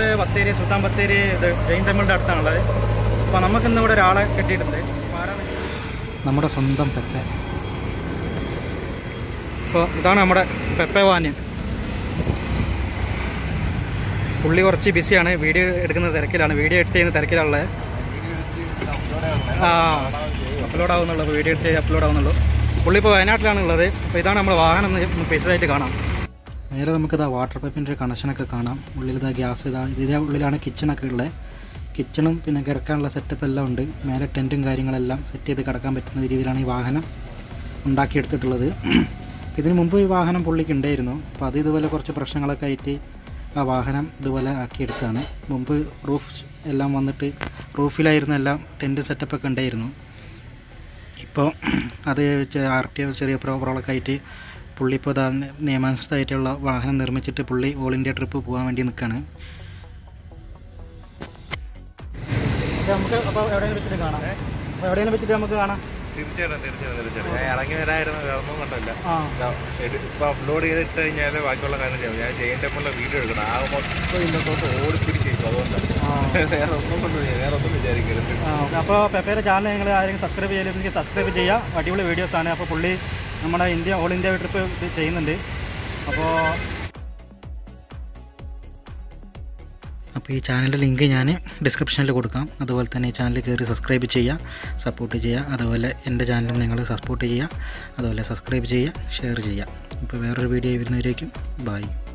ബത്തേരി സുൽത്താൻ ബത്തേരി ഇത് ജെയിൻ ടെമ്പിളിൻ്റെ അടുത്താണുള്ളത് അപ്പോൾ നമുക്ക് ഇന്ന് ഇവിടെ ഒരാളെ കെട്ടിയിട്ടുണ്ട് അപ്പോൾ ആരാണ് നമ്മുടെ സ്വന്തം പെപ്പെ അപ്പോൾ ഇതാണ് നമ്മുടെ പെപ്പെ വാന്യൻ പുള്ളി കുറച്ച് ബിസിയാണ് വീഡിയോ എടുക്കുന്ന തിരക്കിലാണ് വീഡിയോ എഡിറ്റ് ചെയ്യുന്ന തിരക്കിലുള്ളത് ആ അപ്ലോഡ് ആവുന്നുള്ളൂ വീഡിയോ എഡിറ്റ് ചെയ്ത് അപ്ലോഡ് ആവുന്നുള്ളൂ പുള്ളി ഇപ്പോൾ വയനാട്ടിലാണ് ഉള്ളത് അപ്പോൾ ഇതാണ് നമ്മുടെ വാഹനം ഒന്ന് വിശദമായിട്ട് കാണാം നേരെ നമുക്കിതാ വാട്ടർ പൈപ്പിൻ്റെ ഒരു കണക്ഷനൊക്കെ കാണാം ഉള്ളിൽ ഇതാ ഗ്യാസ് ഇതാ ഇതിൻ്റെ ഉള്ളിലാണ് കിച്ചണൊക്കെ ഉള്ളത് കിച്ചണും പിന്നെ കിടക്കാനുള്ള സെറ്റപ്പ് എല്ലാം ഉണ്ട് മേലെ ടെൻറ്റും കാര്യങ്ങളെല്ലാം സെറ്റ് ചെയ്ത് കിടക്കാൻ പറ്റുന്ന രീതിയിലാണ് ഈ വാഹനം ഉണ്ടാക്കിയെടുത്തിട്ടുള്ളത് ഇതിന് മുമ്പ് ഈ വാഹനം പുള്ളിക്ക് ഉണ്ടായിരുന്നു അപ്പോൾ അത് ഇതുപോലെ കുറച്ച് പ്രശ്നങ്ങളൊക്കെ ആയിട്ട് ആ വാഹനം ഇതുപോലെ ആക്കിയെടുത്താണ് മുമ്പ് റൂഫ് എല്ലാം വന്നിട്ട് റൂഫിലായിരുന്നു എല്ലാം ടെൻറ്റ് സെറ്റപ്പൊക്കെ ഉണ്ടായിരുന്നു ഇപ്പോൾ അത് ആർ ടി ഒ ചെറിയ പ്രോബ്ലമൊക്കെ ആയിട്ട് പുള്ളി ഇപ്പോൾ ഇതാ നിയമാനുസൃതമായിട്ടുള്ള വാഹനം നിർമ്മിച്ചിട്ട് പുള്ളി ഓൾ ഇന്ത്യ ട്രിപ്പ് പോകാൻ വേണ്ടി നിൽക്കുകയാണ് നമുക്ക് അപ്പോൾ എവിടെയെങ്കിലും വെച്ചിട്ട് കാണാം അപ്പോൾ എവിടെയെങ്കിലും വെച്ചിട്ട് നമുക്ക് കാണാം തീർച്ചയായിട്ടും തീർച്ചയായിട്ടും തീർച്ചയായിട്ടും ഞാൻ ഇറങ്ങി വരായിരുന്നു വേറെ ഒന്നും കണ്ടല്ല ആ ഇപ്പൊ അപ്ലോഡ് ചെയ്തിട്ട് കഴിഞ്ഞാൽ ബാക്കിയുള്ള കാര്യം ചെയ്യാം ഞാൻ ജെയിൻ ടെമ്പിളിലെ വീഡിയോ എടുക്കണം ആ മൊത്തം ഇന്നത്തോട്ട് ഓടിപ്പിടിച്ചിരിക്കും അതുകൊണ്ടാണ് വേറെ ഒന്നും കൊണ്ട് വേറെ ഒന്നും വിചാരിക്കരുത് അപ്പോൾ പെപ്പയുടെ ചാനൽ നിങ്ങൾ ആരെങ്കിലും സബ്സ്ക്രൈബ് ചെയ്തില്ലെങ്കിൽ സബ്സ്ക്രൈബ് ചെയ്യുക അടിപൊളി വീഡിയോസാണ് അപ്പോൾ പുള്ളി നമ്മുടെ ഇന്ത്യ ഓൾ ഇന്ത്യ ട്രിപ്പ് ഇത് ചെയ്യുന്നുണ്ട് അപ്പോൾ അപ്പോൾ ഈ ചാനലിൻ്റെ ലിങ്ക് ഞാൻ ഡിസ്ക്രിപ്ഷനിൽ കൊടുക്കാം അതുപോലെ തന്നെ ഈ ചാനൽ കയറി സബ്സ്ക്രൈബ് ചെയ്യുക സപ്പോർട്ട് ചെയ്യുക അതുപോലെ എൻ്റെ ചാനലും നിങ്ങൾ സപ്പോർട്ട് ചെയ്യുക അതുപോലെ സബ്സ്ക്രൈബ് ചെയ്യുക ഷെയർ ചെയ്യുക ഇപ്പോൾ വേറൊരു വീഡിയോ വരുന്നവരേക്കും ബൈ